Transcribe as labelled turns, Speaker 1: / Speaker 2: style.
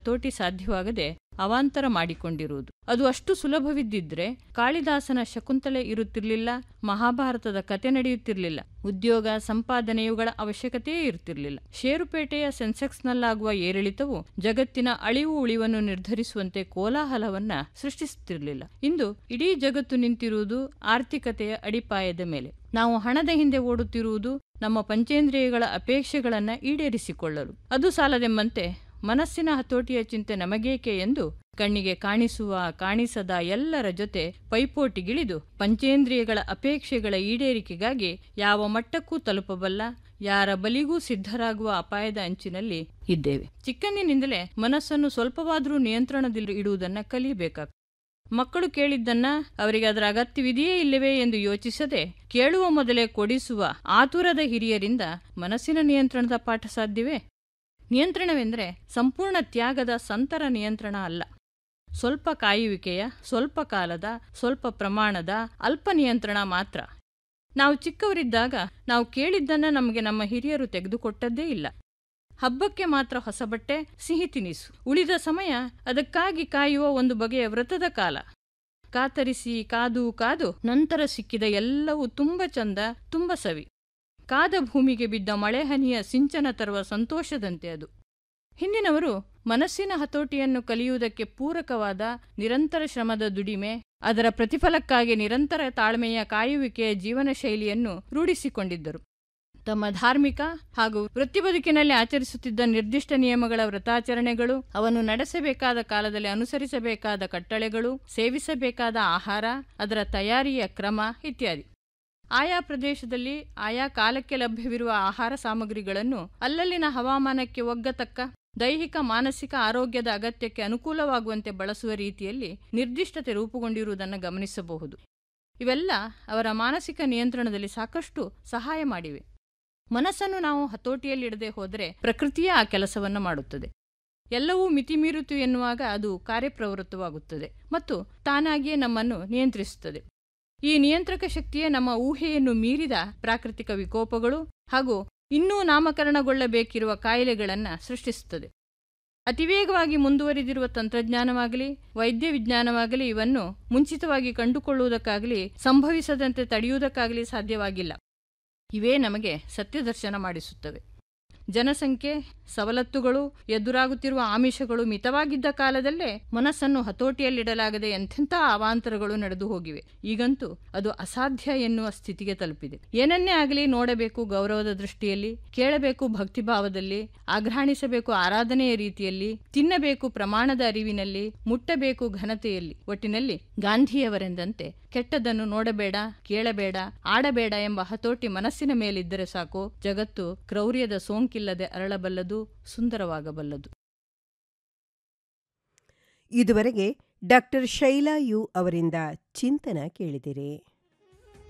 Speaker 1: ತೋಟಿ ಸಾಧ್ಯವಾಗದೆ ಅವಾಂತರ ಮಾಡಿಕೊಂಡಿರುವುದು ಅದು ಅಷ್ಟು ಸುಲಭವಿದ್ದಿದ್ರೆ ಕಾಳಿದಾಸನ ಶಕುಂತಲೆ ಇರುತ್ತಿರಲಿಲ್ಲ ಮಹಾಭಾರತದ ಕತೆ ನಡೆಯುತ್ತಿರಲಿಲ್ಲ ಉದ್ಯೋಗ ಸಂಪಾದನೆಯುಗಳ ಅವಶ್ಯಕತೆಯೇ ಇರುತ್ತಿರಲಿಲ್ಲ ಷೇರುಪೇಟೆಯ ಸೆನ್ಸೆಕ್ಸ್ನಲ್ಲಾಗುವ ಏರಿಳಿತವು ಜಗತ್ತಿನ ಅಳಿವು ಉಳಿವನ್ನು ನಿರ್ಧರಿಸುವಂತೆ ಕೋಲಾಹಲವನ್ನ ಸೃಷ್ಟಿಸುತ್ತಿರಲಿಲ್ಲ ಇಂದು ಇಡೀ ಜಗತ್ತು ನಿಂತಿರುವುದು ಆರ್ಥಿಕತೆಯ ಅಡಿಪಾಯದ ಮೇಲೆ ನಾವು ಹಣದ ಹಿಂದೆ ಓಡುತ್ತಿರುವುದು ನಮ್ಮ ಪಂಚೇಂದ್ರಿಯಗಳ ಅಪೇಕ್ಷೆಗಳನ್ನ ಈಡೇರಿಸಿಕೊಳ್ಳಲು ಅದು ಸಾಲದೆಂಬಂತೆ ಮನಸ್ಸಿನ ಹತೋಟಿಯ ಚಿಂತೆ ನಮಗೇಕೆ ಎಂದು ಕಣ್ಣಿಗೆ ಕಾಣಿಸುವ ಕಾಣಿಸದ ಎಲ್ಲರ ಜೊತೆ ಪೈಪೋಟಿಗಿಳಿದು ಪಂಚೇಂದ್ರಿಯಗಳ ಅಪೇಕ್ಷೆಗಳ ಈಡೇರಿಕೆಗಾಗಿ ಯಾವ ಮಟ್ಟಕ್ಕೂ ತಲುಪಬಲ್ಲ ಯಾರ ಬಲಿಗೂ ಸಿದ್ಧರಾಗುವ ಅಪಾಯದ ಅಂಚಿನಲ್ಲಿ ಇದ್ದೇವೆ ಚಿಕ್ಕಂದಿನಿಂದಲೇ ಮನಸ್ಸನ್ನು ಸ್ವಲ್ಪವಾದರೂ ನಿಯಂತ್ರಣದಲ್ಲಿ ಇಡುವುದನ್ನ ಕಲಿಯಬೇಕಾಗ್ತದೆ ಮಕ್ಕಳು ಕೇಳಿದ್ದನ್ನ ಅವರಿಗೆ ಅದರ ಅಗತ್ಯವಿದೆಯೇ ಇಲ್ಲವೇ ಎಂದು ಯೋಚಿಸದೆ ಕೇಳುವ ಮೊದಲೇ ಕೊಡಿಸುವ ಆತುರದ ಹಿರಿಯರಿಂದ ಮನಸ್ಸಿನ ನಿಯಂತ್ರಣದ ಪಾಠ ಸಾಧ್ಯವೇ ನಿಯಂತ್ರಣವೆಂದರೆ ಸಂಪೂರ್ಣ ತ್ಯಾಗದ ಸಂತರ ನಿಯಂತ್ರಣ ಅಲ್ಲ ಸ್ವಲ್ಪ ಕಾಯುವಿಕೆಯ ಸ್ವಲ್ಪ ಕಾಲದ ಸ್ವಲ್ಪ ಪ್ರಮಾಣದ ಅಲ್ಪ ನಿಯಂತ್ರಣ ಮಾತ್ರ ನಾವು ಚಿಕ್ಕವರಿದ್ದಾಗ ನಾವು ಕೇಳಿದ್ದನ್ನ ನಮಗೆ ನಮ್ಮ ಹಿರಿಯರು ತೆಗೆದುಕೊಟ್ಟದ್ದೇ ಇಲ್ಲ ಹಬ್ಬಕ್ಕೆ ಮಾತ್ರ ಹೊಸ ಬಟ್ಟೆ ಸಿಹಿ ತಿನಿಸು ಉಳಿದ ಸಮಯ ಅದಕ್ಕಾಗಿ ಕಾಯುವ ಒಂದು ಬಗೆಯ ವ್ರತದ ಕಾಲ ಕಾತರಿಸಿ ಕಾದು ಕಾದು ನಂತರ ಸಿಕ್ಕಿದ ಎಲ್ಲವೂ ತುಂಬ ಚಂದ ತುಂಬ ಸವಿ ಕಾದ ಭೂಮಿಗೆ ಬಿದ್ದ ಮಳೆಹನಿಯ ಸಿಂಚನ ತರುವ ಸಂತೋಷದಂತೆ ಅದು ಹಿಂದಿನವರು ಮನಸ್ಸಿನ ಹತೋಟಿಯನ್ನು ಕಲಿಯುವುದಕ್ಕೆ ಪೂರಕವಾದ ನಿರಂತರ ಶ್ರಮದ ದುಡಿಮೆ ಅದರ ಪ್ರತಿಫಲಕ್ಕಾಗಿ ನಿರಂತರ ತಾಳ್ಮೆಯ ಕಾಯುವಿಕೆಯ ಜೀವನ ಶೈಲಿಯನ್ನು ರೂಢಿಸಿಕೊಂಡಿದ್ದರು ತಮ್ಮ ಧಾರ್ಮಿಕ ಹಾಗೂ ವೃತ್ತಿ ಬದುಕಿನಲ್ಲಿ ಆಚರಿಸುತ್ತಿದ್ದ ನಿರ್ದಿಷ್ಟ ನಿಯಮಗಳ ವ್ರತಾಚರಣೆಗಳು ಅವನ್ನು ನಡೆಸಬೇಕಾದ ಕಾಲದಲ್ಲಿ ಅನುಸರಿಸಬೇಕಾದ ಕಟ್ಟಳೆಗಳು ಸೇವಿಸಬೇಕಾದ ಆಹಾರ ಅದರ ತಯಾರಿಯ ಕ್ರಮ ಇತ್ಯಾದಿ ಆಯಾ ಪ್ರದೇಶದಲ್ಲಿ ಆಯಾ ಕಾಲಕ್ಕೆ ಲಭ್ಯವಿರುವ ಆಹಾರ ಸಾಮಗ್ರಿಗಳನ್ನು ಅಲ್ಲಲ್ಲಿನ ಹವಾಮಾನಕ್ಕೆ ಒಗ್ಗತಕ್ಕ ದೈಹಿಕ ಮಾನಸಿಕ ಆರೋಗ್ಯದ ಅಗತ್ಯಕ್ಕೆ ಅನುಕೂಲವಾಗುವಂತೆ ಬಳಸುವ ರೀತಿಯಲ್ಲಿ ನಿರ್ದಿಷ್ಟತೆ ರೂಪುಗೊಂಡಿರುವುದನ್ನು ಗಮನಿಸಬಹುದು ಇವೆಲ್ಲ ಅವರ ಮಾನಸಿಕ ನಿಯಂತ್ರಣದಲ್ಲಿ ಸಾಕಷ್ಟು ಸಹಾಯ ಮಾಡಿವೆ ಮನಸ್ಸನ್ನು ನಾವು ಹತೋಟಿಯಲ್ಲಿಡದೆ ಹೋದರೆ ಪ್ರಕೃತಿಯೇ ಆ ಕೆಲಸವನ್ನು ಮಾಡುತ್ತದೆ ಎಲ್ಲವೂ ಮಿತಿಮೀರುತು ಎನ್ನುವಾಗ ಅದು ಕಾರ್ಯಪ್ರವೃತ್ತವಾಗುತ್ತದೆ ಮತ್ತು ತಾನಾಗಿಯೇ ನಮ್ಮನ್ನು ನಿಯಂತ್ರಿಸುತ್ತದೆ ಈ ನಿಯಂತ್ರಕ ಶಕ್ತಿಯೇ ನಮ್ಮ ಊಹೆಯನ್ನು ಮೀರಿದ ಪ್ರಾಕೃತಿಕ ವಿಕೋಪಗಳು ಹಾಗೂ ಇನ್ನೂ ನಾಮಕರಣಗೊಳ್ಳಬೇಕಿರುವ ಕಾಯಿಲೆಗಳನ್ನು ಸೃಷ್ಟಿಸುತ್ತದೆ ಅತಿವೇಗವಾಗಿ ಮುಂದುವರಿದಿರುವ ತಂತ್ರಜ್ಞಾನವಾಗಲಿ ವೈದ್ಯ ವಿಜ್ಞಾನವಾಗಲಿ ಇವನ್ನು ಮುಂಚಿತವಾಗಿ ಕಂಡುಕೊಳ್ಳುವುದಕ್ಕಾಗಲಿ ಸಂಭವಿಸದಂತೆ ತಡೆಯುವುದಕ್ಕಾಗಲಿ ಸಾಧ್ಯವಾಗಿಲ್ಲ ಇವೇ ನಮಗೆ ಸತ್ಯದರ್ಶನ ಮಾಡಿಸುತ್ತವೆ ಜನಸಂಖ್ಯೆ ಸವಲತ್ತುಗಳು ಎದುರಾಗುತ್ತಿರುವ ಆಮಿಷಗಳು ಮಿತವಾಗಿದ್ದ ಕಾಲದಲ್ಲೇ ಮನಸ್ಸನ್ನು ಹತೋಟಿಯಲ್ಲಿಡಲಾಗದೆ ಎಂಥೆಂಥ ಅವಾಂತರಗಳು ನಡೆದು ಹೋಗಿವೆ ಈಗಂತೂ ಅದು ಅಸಾಧ್ಯ ಎನ್ನುವ ಸ್ಥಿತಿಗೆ ತಲುಪಿದೆ ಏನನ್ನೇ ಆಗಲಿ ನೋಡಬೇಕು ಗೌರವದ ದೃಷ್ಟಿಯಲ್ಲಿ ಕೇಳಬೇಕು ಭಕ್ತಿಭಾವದಲ್ಲಿ ಆಘ್ರಾಣಿಸಬೇಕು ಆರಾಧನೆಯ ರೀತಿಯಲ್ಲಿ ತಿನ್ನಬೇಕು ಪ್ರಮಾಣದ ಅರಿವಿನಲ್ಲಿ ಮುಟ್ಟಬೇಕು ಘನತೆಯಲ್ಲಿ ಒಟ್ಟಿನಲ್ಲಿ ಗಾಂಧಿಯವರೆಂದಂತೆ ಕೆಟ್ಟದನ್ನು ನೋಡಬೇಡ ಕೇಳಬೇಡ ಆಡಬೇಡ ಎಂಬ ಹತೋಟಿ ಮನಸ್ಸಿನ ಮೇಲಿದ್ದರೆ ಸಾಕು ಜಗತ್ತು ಕ್ರೌರ್ಯದ ಸೋಂಕಿಲ್ಲದೆ ಅರಳಬಲ್ಲದು ಸುಂದರವಾಗಬಲ್ಲದು
Speaker 2: ಇದುವರೆಗೆ ಡಾಕ್ಟರ್ ಶೈಲಾ ಯು ಅವರಿಂದ ಚಿಂತನ ಕೇಳಿದಿರಿ